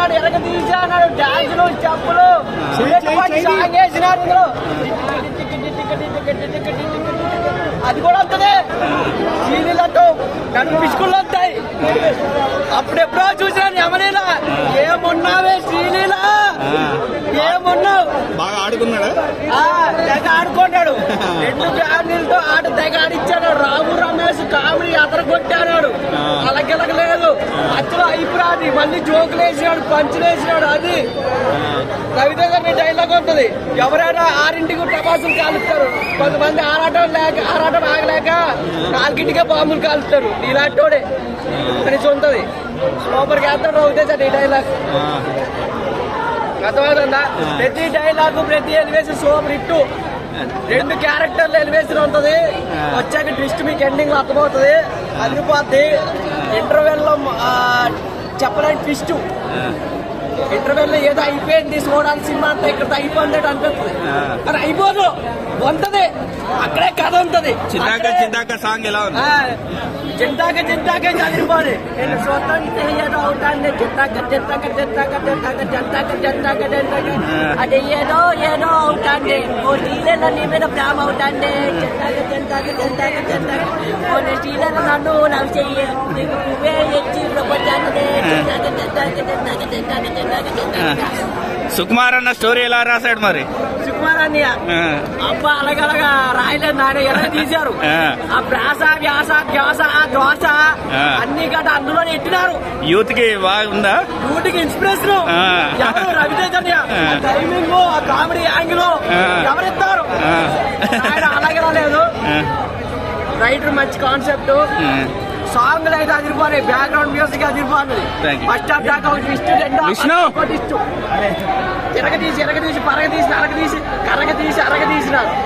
అన్నాడు ఎరగ తీసి అన్నాడు డాన్సులు చెప్పులు సాంగ్ వేసినారు ఇందులో అది కూడా వస్తుంది సీరియల్ నన్ను పిసుకులు వస్తాయి అప్పుడెప్పుడో చూసినాను యమలీలా ఏమున్నావే శ్రీలీల ఏమున్నావు బాగా ఆడుకున్నాడా ఆ, తెగ ఆడుకున్నాడు రెండు ఫ్యామిలీలతో ఆట తెగ ఆడిచ్చాడు రాము రమేష్ కామెడీ అతను కొట్టాడు అలగలగ లేదు అచ్చలు అయిపోరాది మళ్ళీ జోకులు వేసినాడు పంచులు వేసినాడు అది రవితేజ మీ డైలాగ్ ఉంటుంది ఎవరైనా ఆరింటికి టపాసులు కాలుస్తారు కొంతమంది ఆరాటం లేక ఆరాటం ఆగలేక నాలుగింటికే బాంబులు కాలుస్తారు నీలాంటోడే అని ఉంటది సూపర్ గా వేస్తాడు రవితేజ నీ డైలాగ్ అర్థమవుతుందా ప్రతి డైలాగ్ ప్రతి ఎలివేషన్ సూపర్ హిట్ రెండు క్యారెక్టర్లు ఎలివేషన్ ఉంటది వచ్చాక ట్విస్ట్ మీకు ఎండింగ్ లో అర్థమవుతుంది అదిరిపోద్ది ఇంటర్వెల్ లో ఆ, చెప్పలేని ట్విస్ట్ ఇంటర్వెల్ లో ఏదో అయిపోయింది చూడాలి సినిమా అంతా ఇక్కడ అయిపోయింది అనిపిస్తుంది కానీ అయిపోదు ఉంటది అక్కడే కథ ఉంటది చిందాక అక్కడే- చిందాక సాంగ్ ఎలా ఉంది ఆ, చింతాక చింతాక చదివిపోయి నేను స్వతంత్ర ఏదో అవుతాను చింతాక చింతాక చింతాక చింతాక చింతాక చింతాక చింతాక అది ఏదో ఏదో అవుతాండి ఓ టీలర్ల నీ మీద ప్రేమ అవుతాండి చింతాక చింతాక చింతాక చింతాక ఓ నీ టీలర్ల నన్ను లవ్ చెయ్యి నీకు నువ్వే ఎచ్చి ప్రపంచాన్ని చింతాక చింతాక చింతాక చింతాక చింతాక చింతాక సుకుమార్ అన్న స్టోరీ ఎలా రాశాడు మరి సుకుమారాన్ని ఆ, అబ్బా అలాగలగా రాయలేదు నాయన ఎలా తీశారు ఆ. ఆ ప్రాస వ్యాస ధ్యాస దోశ ఆ. అన్ని గట్ట అందులో ఎట్టినారు యూత్ కి బాగుందా డ్యూటీకి ఇన్స్పిరేషన్ ఆ. ఎవరు రవితేజ ఆ. టైమింగ్ ఆ కామెడీ యాంగిల్ ఆ. ఎవరిస్తారు ఆ. ఆయన అలాగే రాలేదు ఆ, రైటర్ మంచి కాన్సెప్ట్ ఆ. సాంగ్ అయితే అదిరిపోయి బ్యాక్గ్రౌండ్ మ్యూజిక్ అదిరిపోయి Thank you. ఫస్ట్ హాఫ్ దాకా ఒక ట్విస్ట్ రెండో విష్ణు. ట్విస్ట్ తిరగ తీసి ఎరగ తీసి పరగ తీసి అరగ తీసి కరగ తీసి అరగ తీసినారు